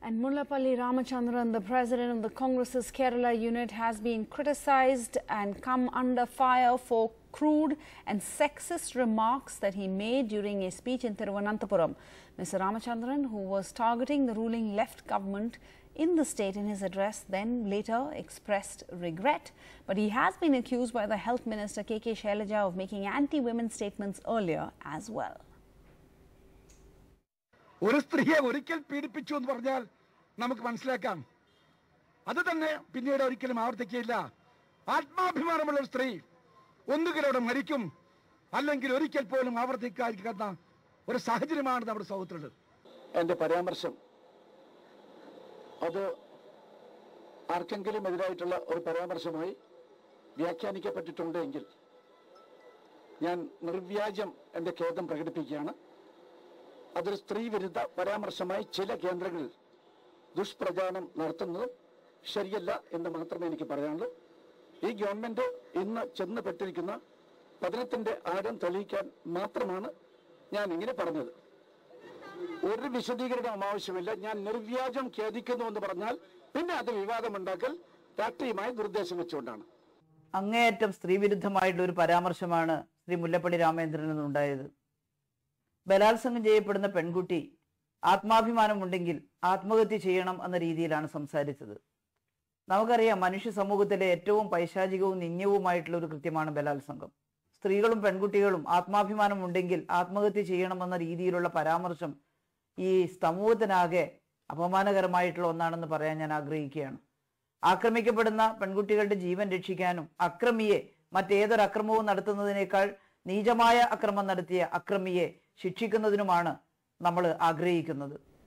And Mullapalli Ramachandran, the president of the Congress's Kerala unit, has been criticized and come under fire for crude and sexist remarks that he made during a speech in Thiruvananthapuram. Mr. Ramachandran, who was targeting the ruling left government in the state in his address, then later expressed regret. But he has been accused by the Health Minister KK Shailaja of making anti women statements earlier as well. ഒരു സ്ത്രീയെ ഒരിക്കൽ പീഡിപ്പിച്ചു എന്ന് പറഞ്ഞാൽ നമുക്ക് മനസ്സിലാക്കാം അത് തന്നെ പിന്നീട് ഒരിക്കലും ആവർത്തിക്കില്ല ആത്മാഭിമാനമുള്ള ഒരു സ്ത്രീ ഒന്നുകിൽ അവിടെ മരിക്കും അല്ലെങ്കിൽ ഒരിക്കൽ പോലും ആവർത്തിക്കാതിരിക്കുന്ന ഒരു സാഹചര്യമാണ് നമ്മുടെ സമൂഹത്തിലുള്ളത് എൻ്റെ പരാമർശം അത് ആർക്കെങ്കിലും എതിരായിട്ടുള്ള ഒരു പരാമർശമായി വ്യാഖ്യാനിക്കപ്പെട്ടിട്ടുണ്ടെങ്കിൽ ഞാൻ നിർവ്യാജം എൻ്റെ ഖേദം പ്രകടിപ്പിക്കുകയാണ് അതൊരു സ്ത്രീ വിരുദ്ധ പരാമർശമായി ചില കേന്ദ്രങ്ങളിൽ ദുഷ്പ്രചാരണം നടത്തുന്നത് ശരിയല്ല എന്ന് മാത്രമേ എനിക്ക് പറയാനുള്ളൂ ഈ ഗവൺമെന്റ് ഇന്ന് ചെന്ന് പെട്ടിരിക്കുന്ന പതനത്തിന്റെ ആഴം തെളിയിക്കാൻ മാത്രമാണ് ഞാൻ ഇങ്ങനെ പറഞ്ഞത് ഒരു വിശദീകരണവും ആവശ്യമില്ല ഞാൻ നിർവ്യാജം ഖേദിക്കുന്നു എന്ന് പറഞ്ഞാൽ പിന്നെ അത് വിവാദമുണ്ടാക്കൽ രാഷ്ട്രീയമായ ദുർദ്ദേശം വെച്ചുകൊണ്ടാണ് അങ്ങേയറ്റം സ്ത്രീവിരുദ്ധമായിട്ടുള്ള ഒരു പരാമർശമാണ് ശ്രീ മുല്ലപ്പള്ളി രാമചന്ദ്രനിൽ നിന്നുണ്ടായത് ബലാത്സംഗം ചെയ്യപ്പെടുന്ന പെൺകുട്ടി ആത്മാഭിമാനമുണ്ടെങ്കിൽ ആത്മഹത്യ ചെയ്യണം എന്ന രീതിയിലാണ് സംസാരിച്ചത് നമുക്കറിയാം മനുഷ്യ സമൂഹത്തിലെ ഏറ്റവും പൈശാചികവും നിന്ദ്യവുമായിട്ടുള്ള ഒരു കൃത്യമാണ് ബലാത്സംഗം സ്ത്രീകളും പെൺകുട്ടികളും ആത്മാഭിമാനം ഉണ്ടെങ്കിൽ ആത്മഹത്യ ചെയ്യണമെന്ന രീതിയിലുള്ള പരാമർശം ഈ സമൂഹത്തിനാകെ അപമാനകരമായിട്ടുള്ള ഒന്നാണെന്ന് പറയാൻ ഞാൻ ആഗ്രഹിക്കുകയാണ് ആക്രമിക്കപ്പെടുന്ന പെൺകുട്ടികളുടെ ജീവൻ രക്ഷിക്കാനും അക്രമിയെ മറ്റേതൊരു അക്രമവും നടത്തുന്നതിനേക്കാൾ നീചമായ അക്രമം നടത്തിയ അക്രമിയെ ശിക്ഷിക്കുന്നതിനുമാണ് നമ്മൾ ആഗ്രഹിക്കുന്നത്